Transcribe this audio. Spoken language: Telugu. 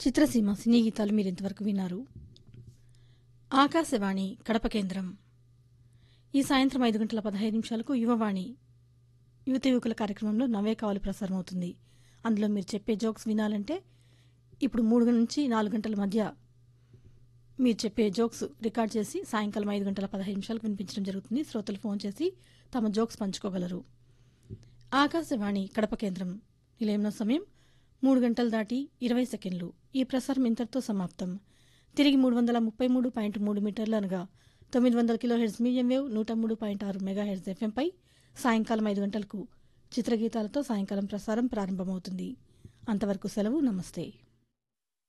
చిత్రసీమ సినీ గీతాలు మీరు ఇంతవరకు విన్నారు ఆకాశవాణి కడప కేంద్రం ఈ సాయంత్రం ఐదు గంటల పదహైదు నిమిషాలకు యువవాణి యువత యువకుల కార్యక్రమంలో నవే కావాలి ప్రసారం అవుతుంది అందులో మీరు చెప్పే జోక్స్ వినాలంటే ఇప్పుడు మూడు నుంచి నాలుగు గంటల మధ్య మీరు చెప్పే జోక్స్ రికార్డ్ చేసి సాయంకాలం ఐదు గంటల పదహైదు నిమిషాలకు వినిపించడం జరుగుతుంది శ్రోతలు ఫోన్ చేసి తమ జోక్స్ పంచుకోగలరు ఆకాశవాణి కడప కేంద్రం నిలయంలో సమయం మూడు గంటలు దాటి ఇరవై సెకండ్లు ఈ ప్రసారం ఇంతటితో సమాప్తం తిరిగి మూడు వందల ముప్పై మూడు పాయింట్ మూడు మీటర్లు అనగా తొమ్మిది వందల కిలో హెడ్స్ మీడియం వేవ్ నూట మూడు పాయింట్ ఆరు మెగా హెడ్స్ ఎఫ్ఎంపై సాయంకాలం ఐదు గంటలకు చిత్రగీతాలతో సాయంకాలం ప్రసారం ప్రారంభమవుతుంది అంతవరకు సెలవు నమస్తే